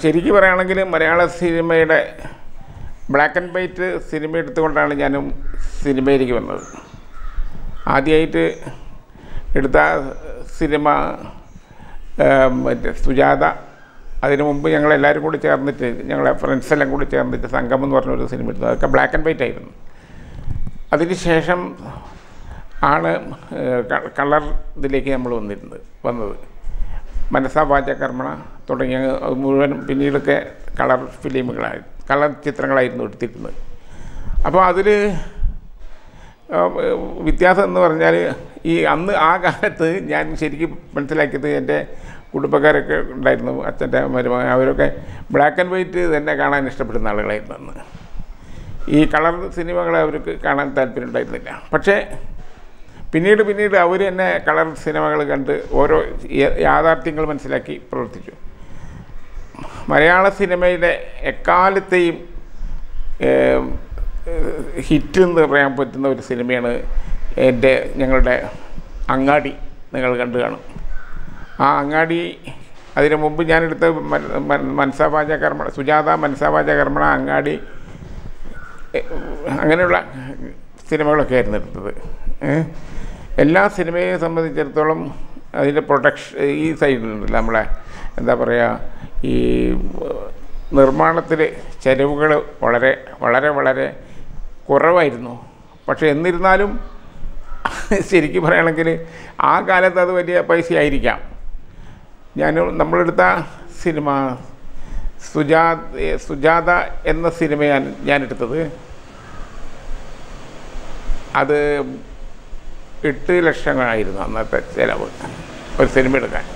ശരിക്കും പറയുകയാണെങ്കിൽ മലയാള സിനിമയുടെ ബ്ലാക്ക് ആൻഡ് വൈറ്റ് സിനിമ എടുത്തുകൊണ്ടാണ് ഞാനും സിനിമയിലേക്ക് വന്നത് ആദ്യമായിട്ട് എടുത്ത സിനിമ ആ, മറ്റേ സുജാത അതിനു മുമ്പ് ഞങ്ങളെല്ലാവരും കൂടി ചേർന്നിട്ട് ഞങ്ങളെ ഫ്രണ്ട്സ് എല്ലാം കൂടി ചേർന്നിട്ട് സംഗമം എന്ന് പറഞ്ഞൊരു സിനിമ എടുത്തത് അതൊക്കെ ബ്ലാക്ക് ആൻഡ് വൈറ്റ് ആയിരുന്നു അതിന് ശേഷം ആണ് ഏഹ്, ക- കളർ ഇതിലേക്ക് നമ്മൾ വന്നിരുന്നത് വന്നത് മനസ്സാ വാചകർമ്മണ തുടങ്ങിയ അത് മുഴുവൻ പിന്നീടൊക്കെ കളർ ഫിലിമുകളായി കളർ ചിത്രങ്ങളായിരുന്നു എടുത്തിരുന്നത് അപ്പോൾ അതിൽ വ്യത്യാസം എന്ന് പറഞ്ഞാൽ ഈ അന്ന് ആ കാലത്ത് ഞാൻ ശരിക്കും മനസ്സിലാക്കിയത് എൻ്റെ കുടുംബക്കാരൊക്കെ ഉണ്ടായിരുന്നു അച്ഛൻ്റെ മരുമകൻ അവരൊക്കെ ബ്ലാക്ക് ആൻഡ് വൈറ്റ് തന്നെ കാണാൻ ഇഷ്ടപ്പെടുന്ന ആളുകളായിരുന്നു അന്ന് ഈ കളർ സിനിമകൾ അവർക്ക് കാണാൻ താല്പര്യം ഉണ്ടായിരുന്നില്ല പക്ഷേ പിന്നീട് പിന്നീട് അവർ തന്നെ കളർ സിനിമകൾ കണ്ട് ഓരോ യ- യാഥാർത്ഥ്യങ്ങൾ മനസ്സിലാക്കി പ്രവർത്തിച്ചു മലയാള സിനിമയിലെ എക്കാലത്തെയും ഏം, ഏഹ്, ഹിറ്റ് എന്ന് പറയാൻ പറ്റുന്ന ഒരു സിനിമയാണ് എൻ്റെ ഞങ്ങളുടെ അങ്ങാടി നിങ്ങൾ കണ്ടു കാണും ആ അങ്ങാടി അതിനു മുമ്പ് ഞാനെടുത്ത മനസാവാച കർമ്മ സുജാത മനസാവാച കർമ്മണ അങ്ങാടി എ- അങ്ങനെയുള്ള സിനിമകളൊക്കെ ആയിരുന്നു എടുത്തത് ഏ? എല്ലാ സിനിമയെ സംബന്ധിച്ചിടത്തോളം അതിൻ്റെ പ്രൊഡക്ഷൻ ഈ സൈഡിലുണ്ടല്ലോ നമ്മളെ എന്താ പറയുക ഈ നിർമ്മാണത്തിൽ ചെലവുകൾ വളരെ വളരെ വളരെ കുറവായിരുന്നു പക്ഷേ എന്നിരുന്നാലും ശരിക്കും പറയുകയാണെങ്കിൽ ആ കാലത്ത് അത് വലിയ പൈസ ആയിരിക്കാം ഞാൻ നമ്മളെടുത്ത സിനിമ സുജാ സുജാത എന്ന സിനിമ ഞാൻ ഞാൻ എടുത്തത് അത് എട്ട് ലക്ഷങ്ങളായിരുന്നു അന്നത്തെ ചിലവ് ഒരു സിനിമ എടുക്കാൻ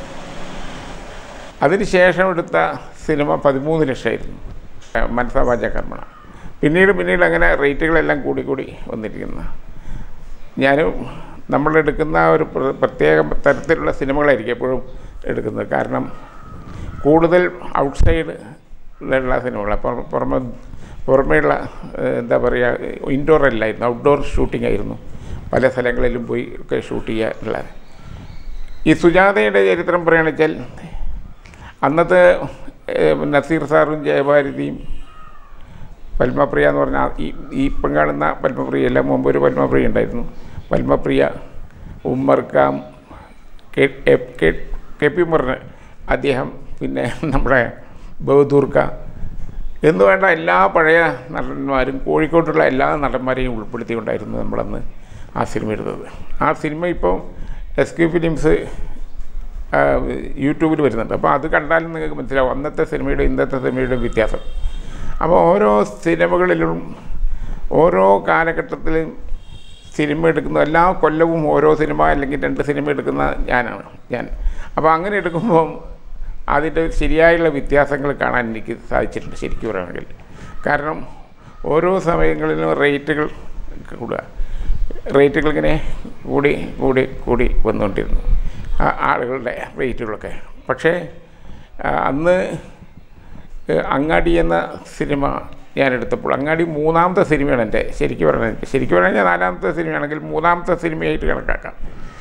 അതിന് ശേഷം എടുത്ത സിനിമ പതിമൂന്ന് ലക്ഷമായിരുന്നു മനസ്സാവാച കർമ്മണ പിന്നീട് പിന്നീട് അങ്ങനെ റേറ്റുകളെല്ലാം കൂടി കൂടി വന്നിരിക്കുന്ന ഞാനും നമ്മളെടുക്കുന്ന ഒരു പ്ര- പ്രത്യേക തരത്തിലുള്ള സിനിമകളായിരിക്കും എപ്പോഴും എടുക്കുന്നത് കാരണം കൂടുതൽ ഔട്ട്സൈഡിലുള്ള സിനിമകൾ അപ്പോൾ പുറമെ പുറമേയുള്ള ഏഹ്, എന്താ പറയുക ഇൻഡോർ അല്ലായിരുന്നു ഔട്ട്ഡോർ ഷൂട്ടിംഗ് ആയിരുന്നു പല സ്ഥലങ്ങളിലും പോയി ഒക്കെ ഷൂട്ട് ചെയ്യാറുള്ള ഈ സുജാതയുടെ ചരിത്രം പറയുകയാണെന്ന് വെച്ചാൽ അന്നത്തെ ഏഹ്, നസീർ സാറും ജയഭാരതിയും പത്മപ്രിയ എന്ന് പറഞ്ഞാൽ ഈ ഈ ഇപ്പം കാണുന്ന പത്മപ്രിയ അല്ല മുമ്പ് ഒരു പത്മപ്രിയ ഉണ്ടായിരുന്നു പത്മപ്രിയ ഉമ്മർക്കാം K A- K K P ഉമ്മറിന് അദ്ദേഹം പിന്നെ നമ്മുടെ ബഹദൂർക്ക എന്ന് വേണ്ട എല്ലാ പഴയ നടന്മാരും കോഴിക്കോട്ടുള്ള എല്ലാ നടന്മാരെയും ഉൾപ്പെടുത്തിക്കൊണ്ടായിരുന്നു നമ്മളന്ന് ആ സിനിമ എടുത്തത് ആ സിനിമ ഇപ്പോൾ എസ് ക്യു ഫിലിംസ് ആ, യൂട്യൂബിൽ വരുന്നുണ്ട് അപ്പോൾ അത് കണ്ടാലും നിങ്ങൾക്ക് മനസ്സിലാവും അന്നത്തെ സിനിമയുടെ ഇന്നത്തെ സിനിമയുടെ വ്യത്യാസം അപ്പോൾ ഓരോ സിനിമകളിലും ഓരോ കാലഘട്ടത്തിലും സിനിമ എടുക്കുന്ന എല്ലാ കൊല്ലവും ഓരോ സിനിമ അല്ലെങ്കിൽ രണ്ട് സിനിമ എടുക്കുന്ന ഞാനാണ് ഞാൻ അപ്പോൾ അങ്ങനെ എടുക്കുമ്പോൾ അതിൻ്റെ ശരിയായുള്ള വ്യത്യാസങ്ങൾ കാണാൻ എനിക്ക് സാധിച്ചിട്ടുണ്ട് ശരിക്കും പറയുകയാണെങ്കിൽ കാരണം ഓരോ സമയങ്ങളിലും റേറ്റുകൾ കൂടുക റേറ്റുകൾ ഇങ്ങനെ കൂടി കൂടി കൂടി വന്നുകൊണ്ടിരുന്നു ആ ആളുകളുടെ റേറ്റുകളൊക്കെ പക്ഷേ ആ, അന്ന് ഏഹ്, അങ്ങാടി എന്ന സിനിമ ഞാൻ എടുത്തപ്പോൾ അങ്ങാടി മൂന്നാമത്തെ സിനിമയാണ് എൻ്റെ ശരിക്കും പറഞ്ഞാൽ ശരിക്കും പറഞ്ഞാൽ നാലാമത്തെ സിനിമയാണെങ്കിൽ മൂന്നാമത്തെ സിനിമയായിട്ട് കണക്കാക്കാം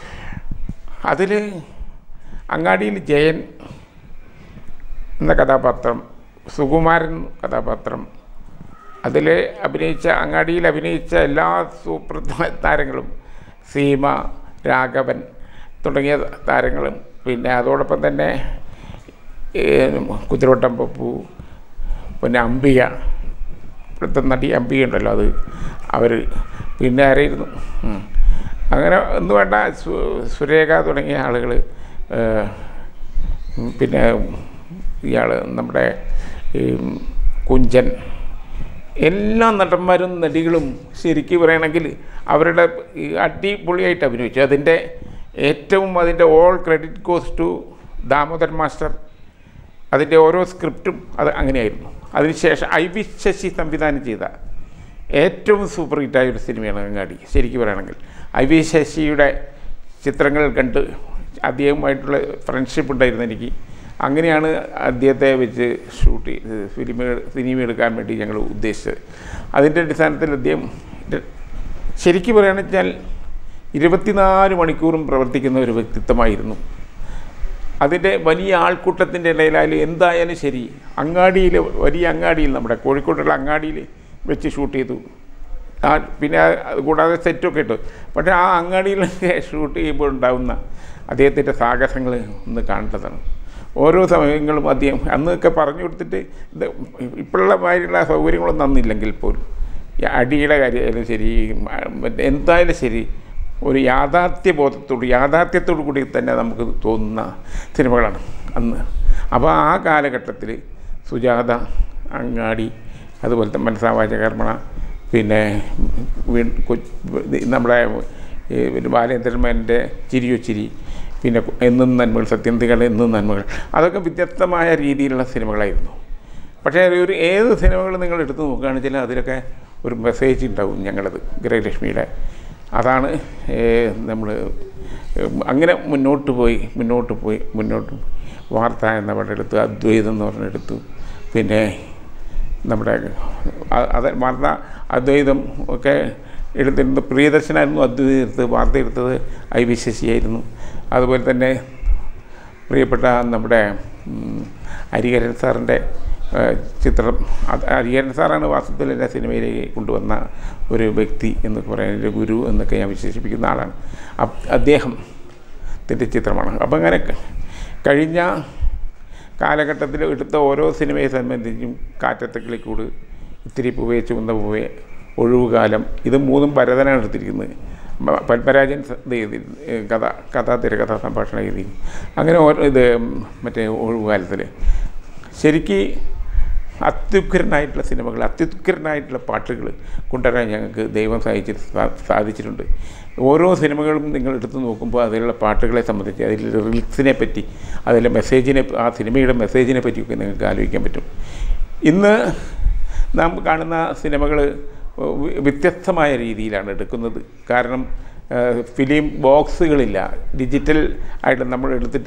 അതിൽ അങ്ങാടിയിൽ ജയൻ എന്ന കഥാപാത്രം സുകുമാരൻ കഥാപാത്രം അതിൽ അഭിനയിച്ച അങ്ങാടിയിൽ അഭിനയിച്ച എല്ലാ സൂപ്പർ താരങ്ങളും സീമ രാഘവൻ തുടങ്ങിയ താരങ്ങളും പിന്നെ അതോടൊപ്പം തന്നെ ഏഹ്, കുതിരവട്ടം പപ്പു പിന്നെ അംബിക ഇപ്പോഴത്തെ നടി അംബിക ഉണ്ടല്ലോ അത് അവർ പിന്നെ ആരായിരുന്നു ഉം. അങ്ങനെ എന്ന് വേണ്ട സു സുരേഖ തുടങ്ങിയ ആളുകൾ പിന്നെ ഇയാൾ നമ്മുടെ ഈ കുഞ്ചൻ എല്ലാ നടന്മാരും നടികളും ശരിക്കും പറയുകയാണെങ്കിൽ അവരുടെ ഈ അടിപൊളിയായിട്ട് അഭിനയിച്ചു അതിൻ്റെ ഏറ്റവും അതിൻ്റെ all credit goes to Damodaran master അതിൻ്റെ ഓരോ സ്ക്രിപ്റ്റും അത് അങ്ങനെയായിരുന്നു അതിനുശേഷം ഐ വി ശശി സംവിധാനം ചെയ്ത ഏറ്റവും സൂപ്പർ ഹിറ്റായ ഒരു സിനിമയാണ് അങ്ങാടി ശരിക്കും പറയുകയാണെങ്കിൽ ഐ വി ശശിയുടെ ചിത്രങ്ങൾ കണ്ട് അദ്ദേഹവുമായിട്ടുള്ള ഫ്രണ്ട്ഷിപ്പ് ഉണ്ടായിരുന്നു എനിക്ക് അങ്ങനെയാണ് അദ്ദേഹത്തെ വെച്ച് ഷൂട്ട് ചെയ്ത് ഫിലിം സിനിമ എടുക്കാൻ വേണ്ടി ഞങ്ങൾ ഉദ്ദേശിച്ചത് അതിൻ്റെ അടിസ്ഥാനത്തിൽ അദ്ദേഹം ര- ശരിക്കും പറയുകയാണെന്ന് വെച്ചാൽ ഇരുപത്തിനാല് മണിക്കൂറും പ്രവർത്തിക്കുന്ന ഒരു വ്യക്തിത്വമായിരുന്നു അതിൻ്റെ വലിയ ആൾക്കൂട്ടത്തിൻ്റെ ഇടയിലായാലും എന്തായാലും ശരി അങ്ങാടിയിൽ വലിയ അങ്ങാടിയിൽ നമ്മുടെ കോഴിക്കോടുള്ള അങ്ങാടിയിൽ വെച്ച് ഷൂട്ട് ചെയ്തു ആ പിന്നെ അത് കൂടാതെ സെറ്റൊക്കെ ഇട്ടു പക്ഷേ ആ അങ്ങാടിയിലൊക്കെ ഷൂട്ട് ചെയ്യുമ്പോൾ ഉണ്ടാകുന്ന അദ്ദേഹത്തിൻ്റെ സാഹസങ്ങൾ ഒന്ന് കാണേണ്ടതാണ് ഓരോ സമയങ്ങളും അദ്ദേഹം അന്നൊക്കെ പറഞ്ഞു കൊടുത്തിട്ട് ഇത് ഇപ്പോഴുള്ള മാതിരിയുള്ള സൗകര്യങ്ങളൊന്നും അന്നില്ലെങ്കിൽ പോലും ഈ അടിയുടെ കാര്യമായാലും ശരി മറ്റേ എന്തായാലും ശരി ഒരു യാഥാർത്ഥ്യ ബോധത്തോട് യാഥാർത്ഥ്യത്തോടു കൂടി തന്നെ നമുക്ക് തോന്നുന്ന സിനിമകളാണ് അന്ന് അപ്പോൾ ആ കാലഘട്ടത്തിൽ സുജാത അങ്ങാടി അതുപോലത്തെ മനസ്സാവാചകർമ്മണ പിന്നെ വീ- കൊ- നമ്മുടെ ഈ ബാലേന്ദ്രൻ മേനൻ്റെ ചിരിയോ ചിരി പിന്നെ എന്നും നന്മകൾ സത്യന്തികൾ എന്നും നന്മകൾ അതൊക്കെ വ്യത്യസ്തമായ രീതിയിലുള്ള സിനിമകളായിരുന്നു പക്ഷേ ഒരു ഏത് സിനിമകൾ നിങ്ങൾ എടുത്ത് നോക്കുകയാണെന്ന് വെച്ചാൽ അതിലൊക്കെ ഒരു മെസ്സേജ് ഉണ്ടാവും ഞങ്ങളത് ഗൃഹലക്ഷ്മിയുടെ അതാണ് നമ്മൾ അങ്ങനെ മുന്നോട്ട് പോയി മുന്നോട്ട് പോയി മുന്നോട്ട് പോയി. വാർത്ത എന്ന പടം എടുത്തു അദ്വൈതം എന്ന് പറഞ്ഞെടുത്തു പിന്നെ നമ്മുടെ അ- അത് വാർത്ത അദ്വൈതം ഒക്കെ എടുത്തിരുന്നത് പ്രിയദർശനായിരുന്നു അദ്വൈതം എടുത്തത് വാർത്ത എടുത്തത് ഐ വി ശശിയായിരുന്നു അതുപോലെ തന്നെ പ്രിയപ്പെട്ട നമ്മുടെ ഉം, ഹരിഹരൻ സാറിൻ്റെ ഏഹ്, ചിത്രം അത് ഹരിഹരൻ സാറാണ് വാസ്തവത്തിൽ എന്നെ സിനിമയിലേക്ക് കൊണ്ടുവന്ന ഒരു വ്യക്തി എന്ന് പറയുന്നത് ഒരു ഗുരു എന്നൊക്കെ ഞാൻ വിശേഷിപ്പിക്കുന്ന ആളാണ് അപ്- അദ്ദേഹത്തിൻ്റെ ചിത്രമാണ് അപ്പം അങ്ങനെ ക- കഴിഞ്ഞ കാലഘട്ടത്തിൽ എടുത്ത ഓരോ സിനിമയെ സംബന്ധിച്ചും കാറ്റത്തെ കിളിക്കൂട് ഇത്തിരി പൂവേ ചുവന്ന പൂവേ ഒഴിവുകാലം ഇത് മൂന്നും ഭരതനാണ് എടുത്തിരിക്കുന്നത് മ- പത്മരാജൻ സ- ഇത് എഴുതി ഏ, കഥ കഥ തിരക്കഥ സംഭാഷണം എഴുതി അങ്ങനെ ഓരോ ഇത് മറ്റേ ഒഴിവുകാലത്തിൽ ശരിക്ക് അത്യുഗ്രനായിട്ടുള്ള സിനിമകൾ അത്യുഗ്രനായിട്ടുള്ള പാട്ടുകൾ കൊണ്ടുവരാൻ ഞങ്ങൾക്ക് ദൈവം സഹായിച്ച് സാ- സാധിച്ചിട്ടുണ്ട് ഓരോ സിനിമകളും നിങ്ങൾ എടുത്തു നോക്കുമ്പോൾ അതിലുള്ള പാട്ടുകളെ സംബന്ധിച്ച് അതിൽ റിലിക്സിനെ പറ്റി അതിലെ മെസ്സേജിനെ ആ സിനിമയുടെ മെസ്സേജിനെ പറ്റിയൊക്കെ നിങ്ങൾക്ക് ആലോചിക്കാൻ പറ്റും ഇന്ന് നാം കാണുന്ന സിനിമകൾ വ്യത്യസ്തമായ രീതിയിലാണ് എടുക്കുന്നത് കാരണം ഫിലിം ബോക്സുകളില്ല ഡിജിറ്റൽ ആയിട്ട് നമ്മൾ എടുത്തിട്ട്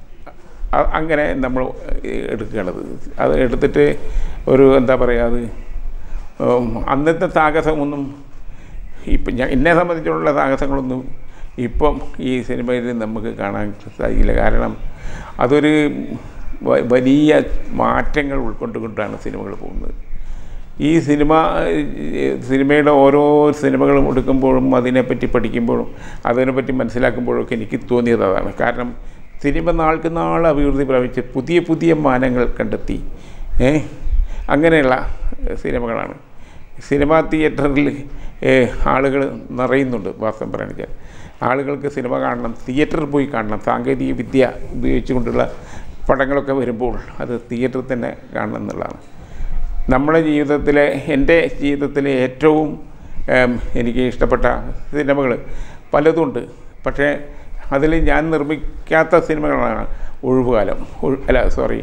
അ- അങ്ങനെ നമ്മൾ എടുക്കുകയാണത് അത് എടുത്തിട്ട് ഒരു എന്താ പറയുക അത് ഉം, അന്നത്തെ സാഹസമൊന്നും ഇപ്പം ഞാൻ എന്നെ സംബന്ധിച്ചുള്ള സാഹസങ്ങളൊന്നും ഇപ്പം ഈ സിനിമയിൽ നമുക്ക് കാണാൻ സാധിക്കില്ല കാരണം അതൊരു വ- വലിയ മാറ്റങ്ങൾ ഉൾക്കൊണ്ടുകൊണ്ടാണ് സിനിമകൾ പോകുന്നത് ഈ സിനിമ ഏഹ്, സിനിമയുടെ ഓരോ സിനിമകളും എടുക്കുമ്പോഴും അതിനെപ്പറ്റി പഠിക്കുമ്പോഴും അതിനെപ്പറ്റി മനസ്സിലാക്കുമ്പോഴൊക്കെ എനിക്ക് തോന്നിയത് അതാണ് കാരണം സിനിമ നാൾക്ക് നാൾ അഭിവൃദ്ധി പ്രാപിച്ച് പുതിയ പുതിയ മാനങ്ങൾ കണ്ടെത്തി ഏ അങ്ങനെയുള്ള സിനിമകളാണ് സിനിമാ തിയേറ്ററിൽ ആളുകൾ നിറയുന്നുണ്ട് വാസ്തവം പറയുകയാണെന്ന് വെച്ചാൽ ആളുകൾക്ക് സിനിമ കാണണം തിയേറ്ററിൽ പോയി കാണണം സാങ്കേതിക വിദ്യ ഉപയോഗിച്ചുകൊണ്ടുള്ള പടങ്ങളൊക്കെ വരുമ്പോൾ അത് തിയേറ്ററിൽ തന്നെ കാണണം എന്നുള്ളതാണ് നമ്മുടെ ജീവിതത്തിലെ എൻ്റെ ജീവിതത്തിലെ ഏറ്റവും ഏം, എനിക്ക് ഇഷ്ടപ്പെട്ട സിനിമകൾ പലതുണ്ട് പക്ഷേ അതിൽ ഞാൻ നിർമ്മിക്കാത്ത സിനിമകളാണ് ഒഴിവുകാലം ഒഴു- അല്ല സോറി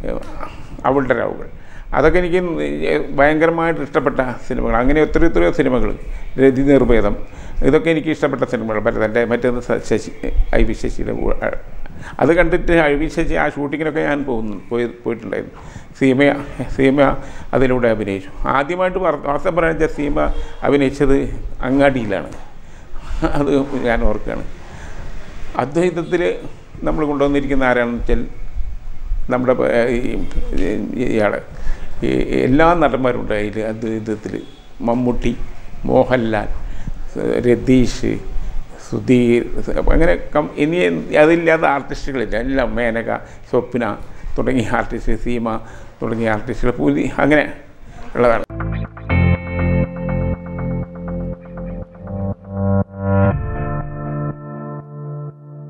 അവളുടെ രാവുകൾ അതൊക്കെ എനിക്ക് ഭയങ്കരമായിട്ട് ഇഷ്ടപ്പെട്ട സിനിമകൾ അങ്ങനെ ഒത്തിരി എത്രയോ സിനിമകൾ രതി നിർഭേദം ഇതൊക്കെ എനിക്ക് ഇഷ്ടപ്പെട്ട സിനിമകൾ ഭരതൻ്റെ മറ്റേത് സ- ശശി ഐ വി ശശിയുടെ കൂടെ അത് കണ്ടിട്ട് ഐ വി ശശി ആ ഷൂട്ടിങ്ങിനൊക്കെ ഞാൻ പോകുന്നു പോയി പോയിട്ടുണ്ടായിരുന്നു സീമ സീമ അതിലൂടെ അഭിനയിച്ചു ആദ്യമായിട്ട് വാർ- വാസ്തവം പറയാൻ വെച്ചാൽ സീമ അഭിനയിച്ചത് അങ്ങാടിയിലാണ് അത് ഞാൻ ഓർക്കുകയാണ് അദ്വൈതത്തിൽ നമ്മൾ കൊണ്ടുവന്നിരിക്കുന്ന ആരാണെന്ന് വെച്ചാൽ നമ്മുടെ പ- ഈ ഇയാൾ ഈ എല്ലാ നടന്മാരും ഉണ്ട് അതിൽ അദ്വൈതത്തിൽ മമ്മൂട്ടി മോഹൻലാൽ രതീഷ് സുധീർ അങ്ങനെ കം ഇനി അതില്ലാത്ത ആർട്ടിസ്റ്റുകളില്ല എല്ലാം മേനക സ്വപ്ന തുടങ്ങിയ ആർട്ടിസ്റ്റ് സീമ തുടങ്ങിയ ആർട്ടിസ്റ്റുകൾ പുലി അങ്ങനെ ഉള്ളതാണ്